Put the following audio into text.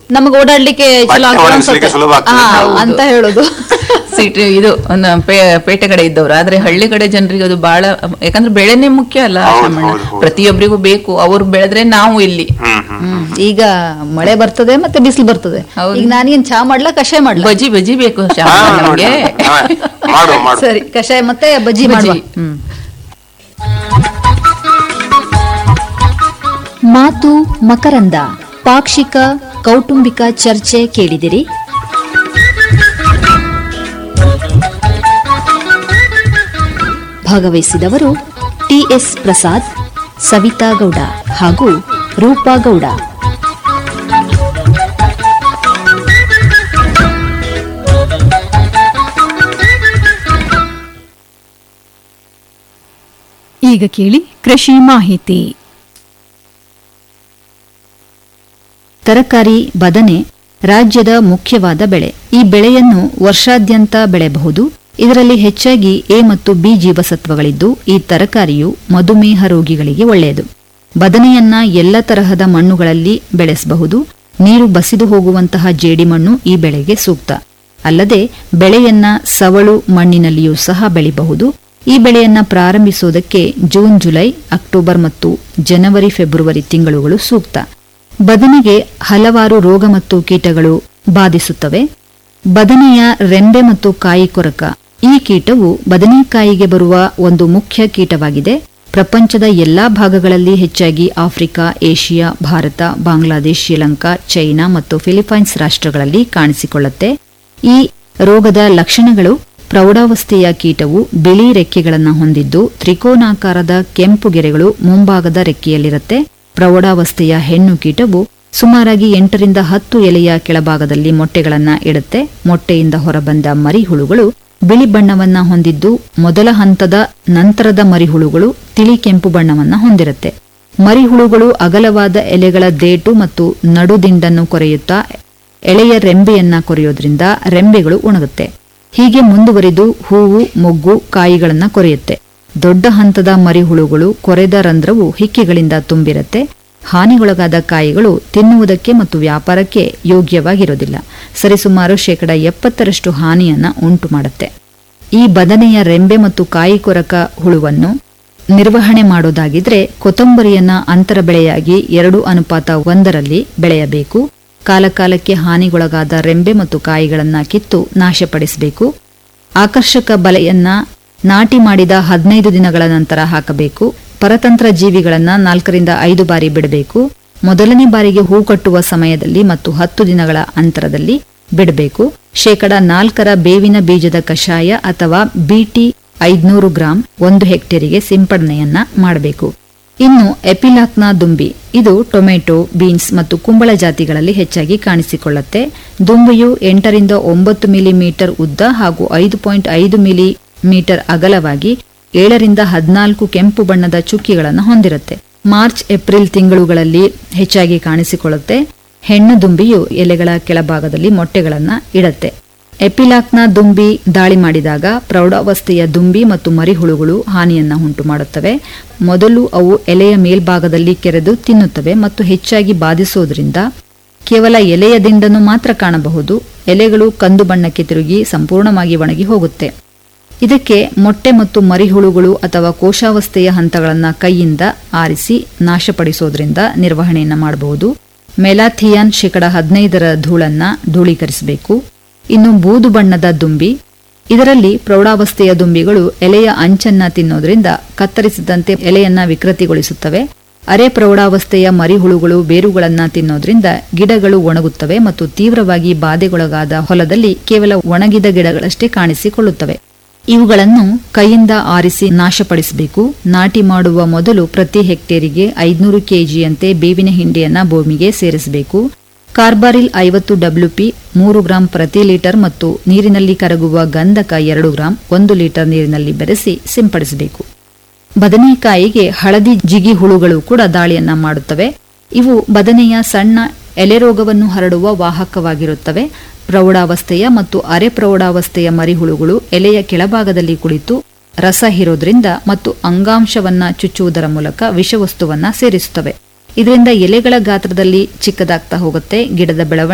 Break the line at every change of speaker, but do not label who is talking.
ನಮಗೆ ಓಡಾಡ್ಲಿಕ್ಕೆ ಚಲೋ
ಬಟ್ಟೆ
ಆಗ್ತದೆ
ಒಣಗಿಸ್ಲಿಕ್ಕೆ
ಅನ್ಸುತ್ತೆ.
ಸುಲಭ ಆಗ್ತದೆ.
ಹಾ,
ಹೌದು.
ಅಂತ ಹೇಳುದು
ಸಿಟಿ ಇದು ಒಂದು ಪೇ- ಪೇಟೆ ಕಡೆ ಇದ್ದವ್ರು ಆದ್ರೆ ಹಳ್ಳಿ ಕಡೆ ಜನರಿಗೆ ಅದು ಬಹಳ ಯಾಕಂದ್ರೆ ಬೆಳೆನೇ ಮುಖ್ಯ ಅಲ್ಲ
ಹೌದು,
ಶಾಮಣ್ಣ
ಹೌದು, ಹೌದು.
ಪ್ರತಿಯೊಬ್ಬರಿಗೂ ಬೇಕು ಅವ್ರು ಬೆಳೆದ್ರೆ ನಾವು ಇಲ್ಲಿ
ಹ್ಮ್ ಹ್ಮ್
ಹ್ಮ್. ಈಗ ಮಳೆ ಬರ್ತದೆ ಮತ್ತೆ ಬಿಸಿಲು ಬರ್ತದೆ
ಹೌದು.
ಈಗ ನಾನೇನ್ ಚಾ ಮಾಡ್ಲಾ ಕಷಾಯ ಮಾಡ್ಲಾ
ಬಜಿ ಬಜಿ ಬೇಕು
ಹಾ,
ಶಾಮಣ್ಣ
ನೋಡಿ.
ನಮ್ಗೆ
ಹಾ, ಮಾಡು ಮಾಡು
ಸರಿ ಕಷಾಯ ಮತ್ತೆ ಬಜ್ಜಿ
ಬಜ್ಜಿ.
ಮಾಡುವ
ಹ್ಮ್
ಮಾತು ಮಕರಂದ ಪಾಕ್ಷಿಕ ಕೌಟುಂಬಿಕ ಚರ್ಚೆ ಕೇಳಿದಿರಿ ಭಾಗವಹಿಸಿದವರು ಟಿಎಸ್ ಪ್ರಸಾದ್ ಸವಿತಾ ಗೌಡ ಹಾಗೂ ರೂಪಾ ಗೌಡ
ಈಗ ಕೇಳಿ ಕೃಷಿ ಮಾಹಿತಿ
ತರಕಾರಿ ಬದನೆ ರಾಜ್ಯದ ಮುಖ್ಯವಾದ ಬೆಳೆ ಈ ಬೆಳೆಯನ್ನು ವರ್ಷಾದ್ಯಂತ ಬೆಳೆಯಬಹುದು ಇದರಲ್ಲಿ ಹೆಚ್ಚಾಗಿ ಎ ಮತ್ತು ಬಿ ಜೀವಸತ್ವಗಳಿದ್ದು ಈ ತರಕಾರಿಯು ಮಧುಮೇಹ ರೋಗಿಗಳಿಗೆ ಒಳ್ಳೆಯದು ಬದನೆಯನ್ನ ಎಲ್ಲ ತರಹದ ಮಣ್ಣುಗಳಲ್ಲಿ ಬೆಳೆಸಬಹುದು ನೀರು ಬಸಿದು ಹೋಗುವಂತಹ ಜೇಡಿಮಣ್ಣು ಈ ಬೆಳೆಗೆ ಸೂಕ್ತ ಅಲ್ಲದೆ ಬೆಳೆಯನ್ನ ಸವಳು ಮಣ್ಣಿನಲ್ಲಿಯೂ ಸಹ ಬೆಳಿಬಹುದು ಈ ಬೆಳೆಯನ್ನ ಪ್ರಾರಂಭಿಸುವುದಕ್ಕೆ ಜೂನ್ ಜುಲೈ ಅಕ್ಟೋಬರ್ ಮತ್ತು ಜನವರಿ ಫೆಬ್ರವರಿ ತಿಂಗಳುಗಳು ಸೂಕ್ತ ಬದನೆಗೆ ಹಲವಾರು ರೋಗ ಮತ್ತು ಕೀಟಗಳು ಬಾಧಿಸುತ್ತವೆ ಬದನೆಯ ರೆಂಬೆ ಮತ್ತು ಕಾಯಿ ಕೊರಕ ಈ ಕೀಟವು ಬದನೆಕಾಯಿಗೆ ಬರುವ ಒಂದು ಮುಖ್ಯ ಕೀಟವಾಗಿದೆ ಪ್ರಪಂಚದ ಎಲ್ಲಾ ಭಾಗಗಳಲ್ಲಿ ಹೆಚ್ಚಾಗಿ Africa Asia Bharat Bangladesh Sri Lanka China ಮತ್ತು ಫಿಲಿಪೈನ್ಸ್ ರಾಷ್ಟ್ರಗಳಲ್ಲಿ ಕಾಣಿಸಿಕೊಳ್ಳುತ್ತೆ ಈ ರೋಗದ ಲಕ್ಷಣಗಳು ಪ್ರೌಢಾವಸ್ಥೆಯ ಕೀಟವು ಬಿಳಿ ರೆಕ್ಕೆಗಳನ್ನು ಹೊಂದಿದ್ದು ತ್ರಿಕೋನಾಕಾರದ ಕೆಂಪು ಗೆರೆಗಳು ಮುಂಭಾಗದ ರೆಕ್ಕೆಯಲ್ಲಿರುತ್ತೆ ಪ್ರೌಢಾವಸ್ಥೆಯ ಹೆಣ್ಣು ಕೀಟವು ಸುಮಾರಾಗಿ ಎಂಟರಿಂದ ಹತ್ತು ಎಲೆಯ ಕೆಳಭಾಗದಲ್ಲಿ ಮೊಟ್ಟೆಗಳನ್ನ ಇಡುತ್ತೆ ಮೊಟ್ಟೆಯಿಂದ ಹೊರಬಂದ ಮರಿಹುಳುಗಳು ಬಿಳಿ ಬಣ್ಣವನ್ನ ಹೊಂದಿದ್ದು ಮೊದಲ ಹಂತದ ನಂತರದ ಮರಿಹುಳುಗಳು ತಿಳಿ ಕೆಂಪು ಬಣ್ಣವನ್ನ ಹೊಂದಿರುತ್ತೆ ಮರಿಹುಳುಗಳು ಅಗಲವಾದ ಎಲೆಗಳ ದೇಟು ಮತ್ತು ನಡುದಿಂಡನ್ನು ಕೊರೆಯುತ್ತಾ ಎಳೆಯ ರೆಂಬೆಯನ್ನ ಕೊರೆಯೋದ್ರಿಂದ ರೆಂಬೆಗಳು ಒಣಗುತ್ತೆ ಹೀಗೆ ಮುಂದುವರಿದು ಹೂವು ಮೊಗ್ಗು ಕಾಯಿಗಳನ್ನ ಕೊರೆಯುತ್ತೆ ದೊಡ್ಡ ಹಂತದ ಮರಿಹುಳುಗಳು ಕೊರೆದ ರಂಧ್ರವು ಹಿಕ್ಕೆಗಳಿಂದ ತುಂಬಿರುತ್ತೆ ಹಾನಿಗೊಳಗಾದ ಕಾಯಿಗಳು ತಿನ್ನುವುದಕ್ಕೆ ಮತ್ತು ವ್ಯಾಪಾರಕ್ಕೆ ಯೋಗ್ಯವಾಗಿರೋದಿಲ್ಲ ಸರಿಸುಮಾರು ಶೇಕಡ ಎಪ್ಪತ್ತರಷ್ಟು ಹಾನಿಯನ್ನ ಉಂಟು ಮಾಡುತ್ತೆ ಈ ಬದನೆಯ ರೆಂಬೆ ಮತ್ತು ಕಾಯಿ ಕೊರಕ ಹುಳುವನ್ನು ನಿರ್ವಹಣೆ ಮಾಡೋದಾಗಿದ್ರೆ ಕೊತ್ತಂಬರಿಯನ್ನ ಅಂತರ ಬೆಳೆಯಾಗಿ ಎರಡು ಅನುಪಾತ ಒಂದರಲ್ಲಿ ಬೆಳೆಯಬೇಕು ಕಾಲಕಾಲಕ್ಕೆ ಹಾನಿಗೊಳಗಾದ ರೆಂಬೆ ಮತ್ತು ಕಾಯಿಗಳನ್ನ ಕಿತ್ತು ನಾಶಪಡಿಸಬೇಕು ಆಕರ್ಷಕ ಬಲೆಯನ್ನ ನಾಟಿ ಮಾಡಿದ ಹದಿನೈದು ದಿನಗಳ ನಂತರ ಹಾಕಬೇಕು ಪರತಂತ್ರ ಜೀವಿಗಳನ್ನ ನಾಲ್ಕರಿಂದ ಐದು ಬಾರಿ ಬಿಡಬೇಕು ಮೊದಲನೇ ಬಾರಿಗೆ ಹೂ ಕಟ್ಟುವ ಸಮಯದಲ್ಲಿ ಮತ್ತು ಹತ್ತು ದಿನಗಳ ಅಂತರದಲ್ಲಿ ಬಿಡಬೇಕು ಶೇಕಡ ನಾಲ್ಕರ ಬೇವಿನ ಬೀಜದ ಕಷಾಯ ಅಥವಾ ಬಿಟಿ ಐದ್ನೂರು ಗ್ರಾಂ ಒಂದು ಹೆಕ್ಟೇರಿಗೆ ಸಿಂಪಡಣೆಯನ್ನ ಮಾಡಬೇಕು ಇನ್ನು ಎಪಿಲಾಕ್ನ ದುಂಬಿ ಇದು ಟೊಮೆಟೊ ಬೀನ್ಸ್ ಮತ್ತು ಕುಂಬಳ ಜಾತಿಗಳಲ್ಲಿ ಹೆಚ್ಚಾಗಿ ಕಾಣಿಸಿಕೊಳ್ಳುತ್ತೆ ದುಂಬಿಯು ಎಂಟರಿಂದ ಒಂಬತ್ತು ಮಿಲಿಮೀಟರ್ ಉದ್ದ ಹಾಗೂ ಐದು ಪಾಯಿಂಟ್ ಐದು ಮಿಲಿಮೀಟರ್ ಅಗಲವಾಗಿ ಏಳರಿಂದ ಹದಿನಾಲ್ಕು ಕೆಂಪು ಬಣ್ಣದ ಚುಕ್ಕಿಗಳನ್ನು ಹೊಂದಿರುತ್ತೆ ಮಾರ್ಚ್ ಏಪ್ರಿಲ್ ತಿಂಗಳುಗಳಲ್ಲಿ ಹೆಚ್ಚಾಗಿ ಕಾಣಿಸಿಕೊಳ್ಳುತ್ತೆ ಹೆಣ್ಣು ದುಂಬಿಯು ಎಲೆಗಳ ಕೆಳಭಾಗದಲ್ಲಿ ಮೊಟ್ಟೆಗಳನ್ನ ಇಡತ್ತೆ ಎಪಿಲಾಕ್ನ ದುಂಬಿ ದಾಳಿ ಮಾಡಿದಾಗ ಪ್ರೌಢಾವಸ್ಥೆಯ ದುಂಬಿ ಮತ್ತು ಮರಿಹುಳುಗಳು ಹಾನಿಯನ್ನ ಉಂಟು ಮಾಡುತ್ತವೆ ಮೊದಲು ಅವು ಎಲೆಯ ಮೇಲ್ಭಾಗದಲ್ಲಿ ಕೆರೆದು ತಿನ್ನುತ್ತವೆ ಮತ್ತು ಹೆಚ್ಚಾಗಿ ಬಾಧಿಸುವುದರಿಂದ ಕೇವಲ ಎಲೆಯ ದಿಂಡನ್ನು ಮಾತ್ರ ಕಾಣಬಹುದು ಎಲೆಗಳು ಕಂದು ಬಣ್ಣಕ್ಕೆ ತಿರುಗಿ ಸಂಪೂರ್ಣವಾಗಿ ಒಣಗಿ ಹೋಗುತ್ತೆ ಇದಕ್ಕೆ ಮೊಟ್ಟೆ ಮತ್ತು ಮರಿಹುಳುಗಳು ಅಥವಾ ಕೋಶಾವಸ್ಥೆಯ ಹಂತಗಳನ್ನು ಕೈಯಿಂದ ಆರಿಸಿ ನಾಶಪಡಿಸೋದ್ರಿಂದ ನಿರ್ವಹಣೆಯನ್ನ ಮಾಡಬಹುದು ಮೆಲಾಥಿಯಾನ್ ಶೇಕಡ ಹದಿನೈದರ ಧೂಳನ್ನ ಧೂಳೀಕರಿಸಬೇಕು ಇನ್ನು ಬೂದು ಬಣ್ಣದ ದುಂಬಿ ಇದರಲ್ಲಿ ಪ್ರೌಢಾವಸ್ಥೆಯ ದುಂಬಿಗಳು ಎಲೆಯ ಅಂಚನ್ನ ತಿನ್ನೋದ್ರಿಂದ ಕತ್ತರಿಸಿದಂತೆ ಎಲೆಯನ್ನ ವಿಕೃತಿಗೊಳಿಸುತ್ತವೆ ಅರೆ ಪ್ರೌಢಾವಸ್ಥೆಯ ಮರಿಹುಳುಗಳು ಬೇರುಗಳನ್ನ ತಿನ್ನೋದ್ರಿಂದ ಗಿಡಗಳು ಒಣಗುತ್ತವೆ ಮತ್ತು ತೀವ್ರವಾಗಿ ಬಾಧೆಗೊಳಗಾದ ಹೊಲದಲ್ಲಿ ಕೇವಲ ಒಣಗಿದ ಗಿಡಗಳಷ್ಟೇ ಕಾಣಿಸಿಕೊಳ್ಳುತ್ತವೆ ಇವುಗಳನ್ನು ಕೈಯಿಂದ ಆರಿಸಿ ನಾಶಪಡಿಸಬೇಕು ನಾಟಿ ಮಾಡುವ ಮೊದಲು ಪ್ರತಿ ಹೆಕ್ಟೇರಿಗೆ ಐದುನೂರು ಕೆಜಿಯಂತೆ ಬೇವಿನ ಹಿಂಡಿಯನ್ನ ಭೂಮಿಗೆ ಸೇರಿಸಬೇಕು ಕಾರ್ಬಾರಿಲ್ ಐವತ್ತು ಡಬ್ಲ್ಯೂಪಿ ಮೂರು ಗ್ರಾಂ ಪ್ರತಿ ಲೀಟರ್ ಮತ್ತು ನೀರಿನಲ್ಲಿ ಕರಗುವ ಗಂಧಕ ಎರಡು ಗ್ರಾಂ ಒಂದು ಲೀಟರ್ ನೀರಿನಲ್ಲಿ ಬೆರೆಸಿ ಸಿಂಪಡಿಸಬೇಕು ಬದನೆಕಾಯಿಗೆ ಹಳದಿ ಜಿಗಿ ಹುಳುಗಳು ಕೂಡ ದಾಳಿಯನ್ನ ಮಾಡುತ್ತವೆ ಇವು ಬದನೆಯ ಸಣ್ಣ ಎಲೆರೋಗವನ್ನು ಹರಡುವ ವಾಹಕವಾಗಿರುತ್ತವೆ ಪ್ರೌಢಾವಸ್ಥೆಯ ಮತ್ತು ಅರೆ ಪ್ರೌಢಾವಸ್ಥೆಯ ಮರಿಹುಳುಗಳು ಎಲೆಯ ಕೆಳಭಾಗದಲ್ಲಿ ಕುಳಿತು ರಸ ಹೀರೋದ್ರಿಂದ ಮತ್ತು ಅಂಗಾಂಶವನ್ನ ಚುಚ್ಚುವುದರ ಮೂಲಕ ವಿಷವಸ್ತುವನ್ನ ಸೇರಿಸುತ್ತವೆ ಇದರಿಂದ ಎಲೆಗಳ ಗಾತ್ರದಲ್ಲಿ ಚಿಕ್ಕದಾಗ್ತಾ ಹೋಗುತ್ತೆ ಗಿಡದ ಬೆಳವಣಿಗೆ